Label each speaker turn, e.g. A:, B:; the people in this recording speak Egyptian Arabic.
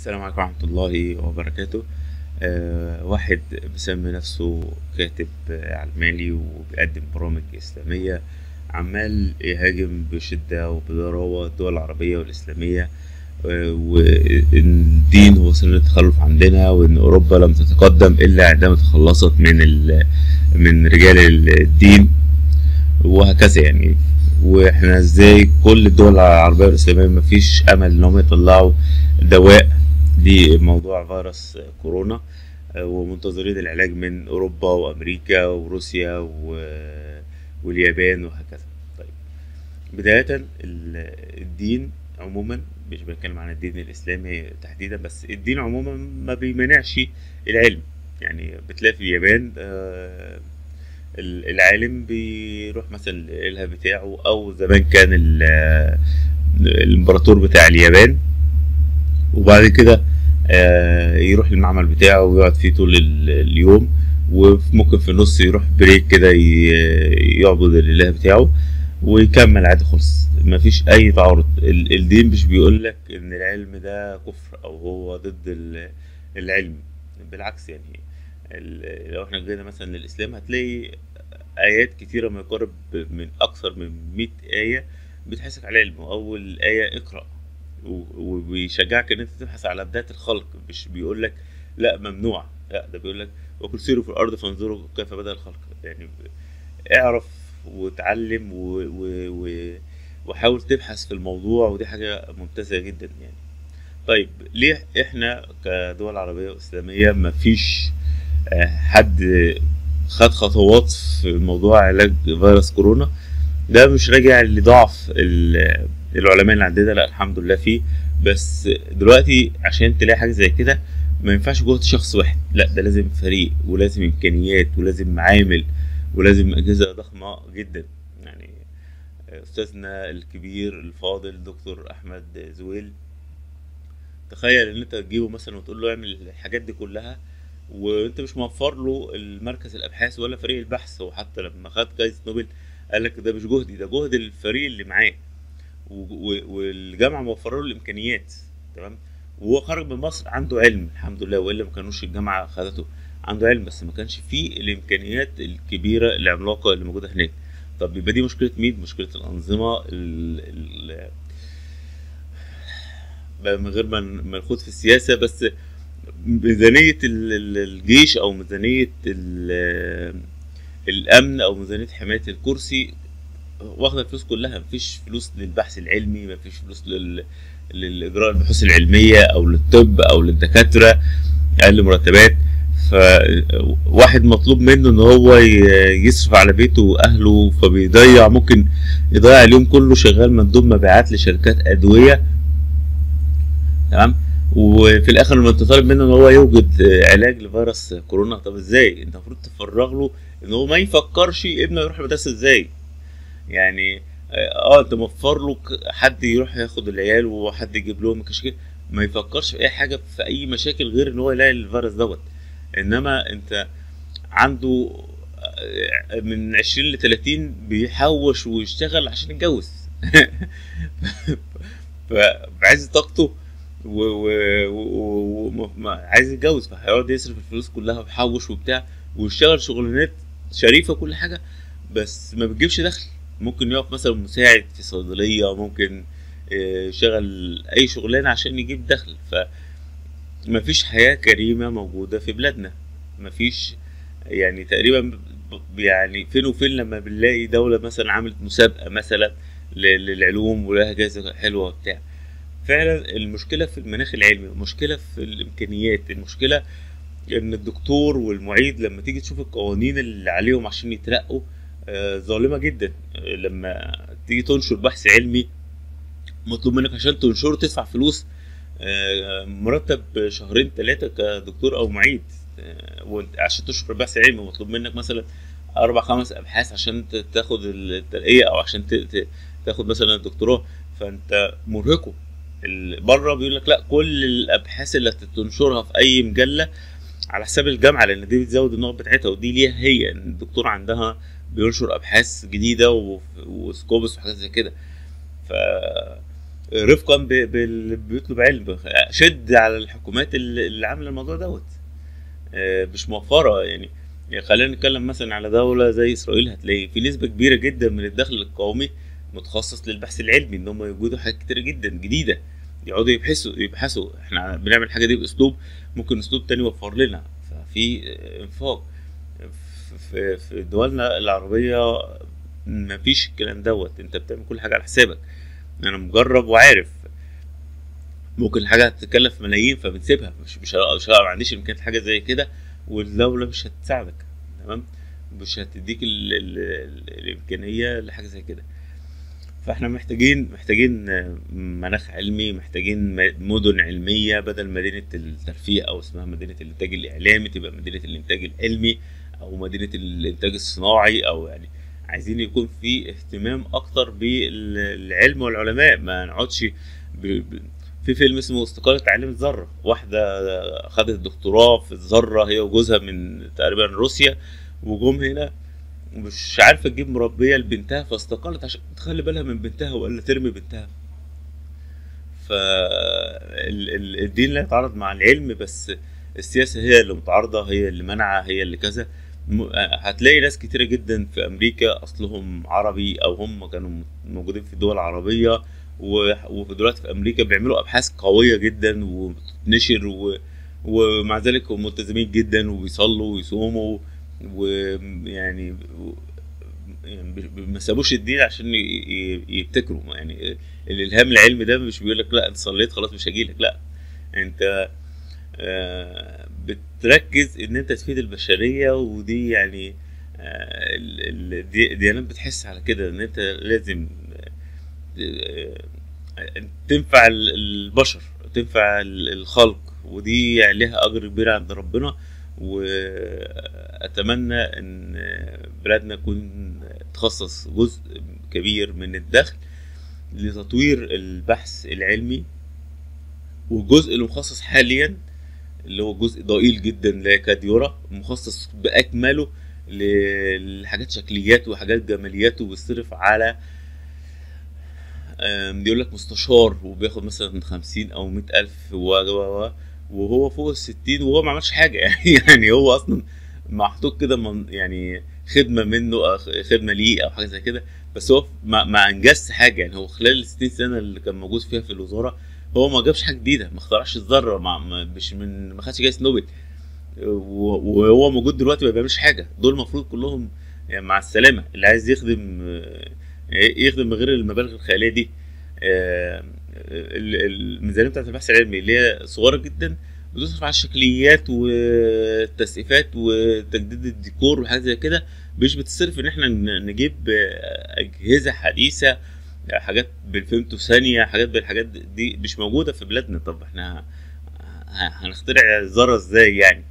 A: السلام عليكم ورحمة الله وبركاته آه واحد بيسمي نفسه كاتب آه، علماني وبيقدم برامج إسلامية عمال يهاجم بشدة وبضراوة الدول العربية والإسلامية آه وإن الدين هو سنة التخلف عندنا وإن أوروبا لم تتقدم إلا عندما تخلصت من ال من رجال الدين وهكذا يعني واحنا ازاي كل الدول العربية والإسلامية مفيش أمل إنهم يطلعوا دواء لموضوع فيروس كورونا آه، ومنتظرين العلاج من أوروبا وأمريكا وروسيا و- واليابان وهكذا طيب بداية ال- الدين عموما مش بتكلم عن الدين الإسلامي تحديدا بس الدين عموما ما بيمنعش العلم يعني بتلاقي في اليابان آه، ال- العالم بيروح مثلا الإله بتاعه أو زمان كان ال- الإمبراطور بتاع اليابان وبعد كده آه، يروح المعمل بتاعه ويقعد فيه طول ال- اليوم وممكن في النص يروح بريك كده ي- يعبد الإله بتاعه ويكمل عادي خالص مفيش أي تعارض ال- الدين مش بيقول لك إن العلم ده كفر أو هو ضد ال- العلم بالعكس يعني ال- لو احنا جينا مثلا للإسلام هتلاقي آيات كتيرة ما يقارب من أكثر من 100 آية بتحسك على علم وأول آية اقرأ و- وبيشجعك ان انت تبحث على بدايه الخلق مش بيقول لك لا ممنوع لا ده بيقول لك وكل سيروا في الارض فانظروا كيف بدا الخلق يعني اعرف وتعلم و... و... و... وحاول تبحث في الموضوع ودي حاجه ممتازه جدا يعني طيب ليه احنا كدول عربيه واسلاميه مفيش آه، حد خد خطوات في موضوع علاج فيروس كورونا ده مش راجع لضعف ال- العلماء اللي عندنا لا الحمد لله فيه بس دلوقتي عشان تلاقي حاجه زي كده ما ينفعش جهد شخص واحد لا ده لازم فريق ولازم امكانيات ولازم معامل ولازم اجهزه ضخمه جدا يعني استاذنا الكبير الفاضل دكتور احمد زويل تخيل ان انت تجيبه مثلا وتقول له اعمل الحاجات دي كلها وانت مش موفر له المركز الابحاث ولا فريق البحث وحتى لما خد جايزه نوبل قال لك ده مش جهدي ده جهد الفريق اللي معاه و- و- والجامعه موفره له الامكانيات تمام وهو خرج من مصر عنده علم الحمد لله والا ما كانوش الجامعه خدته عنده علم بس ما كانش فيه الامكانيات الكبيره العملاقه اللي موجوده هناك طب يبقى دي مشكله مين مشكله الانظمه ال ال بقى من غير ما ن- ما نخوض في السياسه بس ميزانيه ال- ال- الجيش او ميزانيه ال- الامن او ميزانيه حمايه الكرسي واخده الفلوس كلها مفيش فلوس للبحث العلمي مفيش فلوس لل... للاجراء البحوث العلميه او للطب او للدكاتره اقل مرتبات فواحد مطلوب منه ان هو ي- يصرف على بيته واهله فبيضيع ممكن يضيع اليوم كله شغال مندوب مبيعات لشركات ادويه تمام وفي الاخر لما انت طالب منه ان هو يوجد علاج لفيروس كورونا طب ازاي انت المفروض تفرغ له ان هو ما يفكرش ابنه يروح المدرسه ازاي يعني اه انت موفر له ك- حد يروح ياخد العيال وحد يجيب لهم كشكول ما يفكرش في اي حاجه في اي مشاكل غير ان هو يلاقي الفيروس دوت انما انت عنده آه، من 20 ل 30 بيحوش ويشتغل عشان يتجوز فعايز طاقته و- و- و- و- ما- عايز يتجوز فهيقعد يصرف الفلوس كلها ويحوش وبتاع ويشتغل شغلانات شريفه كل حاجه بس ما بتجيبش دخل ممكن يقف مثلا مساعد في صيدليه ممكن آه، يشتغل اي شغلانه عشان يجيب دخل فمفيش حياه كريمه موجوده في بلادنا مفيش يعني تقريبا ب- يعني فين وفين لما بنلاقي دوله مثلا عملت مسابقه مثلا ل- للعلوم ولها جائزه حلوه وبتاع فعلا المشكله في المناخ العلمي المشكله في الامكانيات المشكله ان الدكتور والمعيد لما تيجي تشوف القوانين اللي عليهم عشان يترقوا آه، ظالمه جدا آه، لما تيجي تنشر بحث علمي مطلوب منك عشان تنشره تدفع فلوس آه، مرتب شهرين ثلاثه كدكتور او معيد آه، وانت عشان تنشر بحث علمي مطلوب منك مثلا اربع خمس ابحاث عشان ت- تاخد الترقيه او عشان ت- ت- تاخد مثلا الدكتوراه فانت مرهقه ال- بره بيقول لك لا كل الابحاث اللي هتنشرها في اي مجله على حساب الجامعه لان دي بتزود النقط بتاعتها ودي ليها هي إن الدكتور عندها بينشر ابحاث جديده و- وسكوبس وحاجات زي كده ف رفقا ب- باللي بيطلب علم شد على الحكومات اللي اللي عامله الموضوع دوت آه، مش موفره يعني يعني خلينا نتكلم مثلا على دولة زي إسرائيل هتلاقي في نسبة كبيرة جدا من الدخل القومي متخصص للبحث العلمي إن هم يوجدوا حاجات كتير جدا جديدة يقعدوا يبحثوا يبحثوا احنا بنعمل الحاجة دي بأسلوب ممكن أسلوب تاني يوفر لنا ففي آه، إنفاق في في دولنا العربية مفيش الكلام دوت انت بتعمل كل حاجة على حسابك انا مجرب وعارف ممكن الحاجة هتتكلف ملايين فبنسيبها مش مش مش ما عنديش امكانيات حاجة زي كده والدولة مش هتساعدك تمام مش هتديك ال ال ال الامكانية لحاجة زي كده فاحنا محتاجين محتاجين آه، مناخ علمي محتاجين م- مدن علمية بدل مدينة الترفيه او اسمها مدينة الانتاج الاعلامي تبقى مدينة الانتاج العلمي او مدينة الانتاج الصناعي او يعني عايزين يكون في اهتمام اكتر بالعلم والعلماء ما نقعدش ب... ب... في فيلم اسمه استقالة تعليم الذرة واحدة خدت دكتوراه في الذرة هي وجوزها من تقريبا روسيا وجم هنا مش عارفة تجيب مربية لبنتها فاستقالت عشان تخلي بالها من بنتها ولا ترمي بنتها فالدين لا يتعارض مع العلم بس السياسة هي اللي متعارضة هي اللي منعة هي اللي كذا م- هتلاقي ناس كتيرة جدا في أمريكا أصلهم عربي أو هم كانوا موجودين في دول عربية و- وفي دلوقتي في أمريكا بيعملوا أبحاث قوية جدا وبتنشر و... ومع ذلك هم ملتزمين جدا وبيصلوا ويصوموا ويعني و- يعني ب- ب- ما سابوش الدين عشان ي- ي- يبتكروا يعني الالهام العلمي ده مش بيقول لك لا انت صليت خلاص مش هجيلك لا انت آه، بتركز ان انت تفيد البشريه ودي يعني آه، ال- ال- الدي- الديانات بتحس على كده ان انت لازم آه، تنفع ال- البشر تنفع ال- الخلق ودي يعني لها اجر كبير عند ربنا واتمنى ان بلادنا يكون تخصص جزء كبير من الدخل لتطوير البحث العلمي والجزء اللي مخصص حاليا اللي هو جزء ضئيل جدا لا يكاد يرى مخصص باكمله لحاجات شكليات وحاجات جماليات وبيصرف على آم، بيقول لك مستشار وبياخد مثلا خمسين او مئة الف و و- و- وهو فوق الستين وهو ما عملش حاجة يعني يعني هو اصلا محطوط كده من يعني خدمة منه أو خدمة ليه او حاجة زي كده بس هو ما, ما انجزش حاجة يعني هو خلال الستين سنة اللي كان موجود فيها في الوزارة هو ما جابش حاجة جديدة ما اخترعش الذرة ما ما- مش من ما خدش جايزة نوبل و- وهو موجود دلوقتي ما بيعملش حاجة دول المفروض كلهم يعني مع السلامة اللي عايز يخدم آه، يخدم من غير المبالغ الخيالية دي آه، ال- الميزانيه بتاعت البحث العلمي اللي هي صغيره جدا بتصرف على الشكليات والتسقيفات وتجديد الديكور وحاجات زي كده مش بتصرف ان احنا ن- نجيب آه، اجهزه حديثه حاجات بالفيمتو ثانيه حاجات بالحاجات دي مش موجوده في بلادنا طب احنا ه- هنخترع ذره ازاي يعني